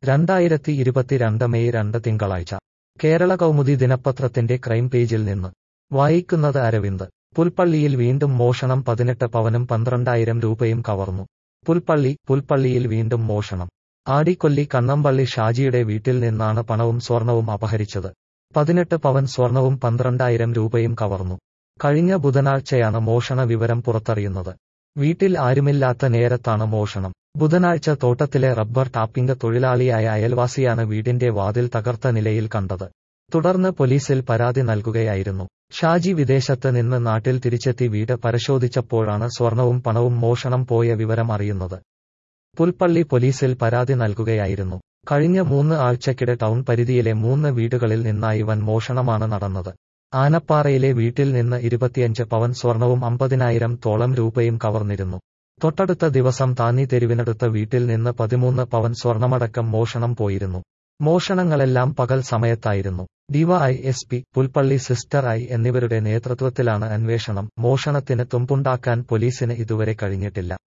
രണ്ടായിരത്തി ഇരുപത്തിരണ്ട് മെയ് രണ്ട് തിങ്കളാഴ്ച കേരള കൗമുദി ദിനപത്രത്തിന്റെ ക്രൈം പേജിൽ നിന്ന് വായിക്കുന്നത് അരവിന്ദ് പുൽപ്പള്ളിയിൽ വീണ്ടും മോഷണം പതിനെട്ട് പവനും പന്ത്രണ്ടായിരം രൂപയും കവർന്നു പുൽപ്പള്ളി പുൽപ്പള്ളിയിൽ വീണ്ടും മോഷണം ആടിക്കൊല്ലി കണ്ണമ്പള്ളി ഷാജിയുടെ വീട്ടിൽ നിന്നാണ് പണവും സ്വർണവും അപഹരിച്ചത് പതിനെട്ട് പവൻ സ്വർണവും പന്ത്രണ്ടായിരം രൂപയും കവർന്നു കഴിഞ്ഞ ബുധനാഴ്ചയാണ് മോഷണ വിവരം പുറത്തറിയുന്നത് വീട്ടിൽ ആരുമില്ലാത്ത നേരത്താണ് മോഷണം ബുധനാഴ്ച തോട്ടത്തിലെ റബ്ബർ ടാപ്പിംഗ് തൊഴിലാളിയായ അയൽവാസിയാണ് വീടിന്റെ വാതിൽ തകർത്ത നിലയിൽ കണ്ടത് തുടർന്ന് പോലീസിൽ പരാതി നൽകുകയായിരുന്നു ഷാജി വിദേശത്ത് നിന്ന് നാട്ടിൽ തിരിച്ചെത്തി വീട് പരിശോധിച്ചപ്പോഴാണ് സ്വർണവും പണവും മോഷണം പോയ വിവരം അറിയുന്നത് പുൽപ്പള്ളി പോലീസിൽ പരാതി നൽകുകയായിരുന്നു കഴിഞ്ഞ മൂന്ന് ആഴ്ചക്കിടെ ടൗൺ പരിധിയിലെ മൂന്ന് വീടുകളിൽ നിന്നായി വൻ മോഷണമാണ് നടന്നത് ആനപ്പാറയിലെ വീട്ടിൽ നിന്ന് ഇരുപത്തിയഞ്ച് പവൻ സ്വർണവും അമ്പതിനായിരം തോളം രൂപയും കവർന്നിരുന്നു തൊട്ടടുത്ത ദിവസം താന്നി തെരുവിനടുത്ത വീട്ടിൽ നിന്ന് പതിമൂന്ന് പവൻ സ്വർണമടക്കം മോഷണം പോയിരുന്നു മോഷണങ്ങളെല്ലാം പകൽ സമയത്തായിരുന്നു D Y S P Pulpally sister I എന്നിവരുടെ നേതൃത്വത്തിലാണ് അന്വേഷണം മോഷണത്തിന് തുമ്പുണ്ടാക്കാൻ പോലീസിന് ഇതുവരെ കഴിഞ്ഞിട്ടില്ല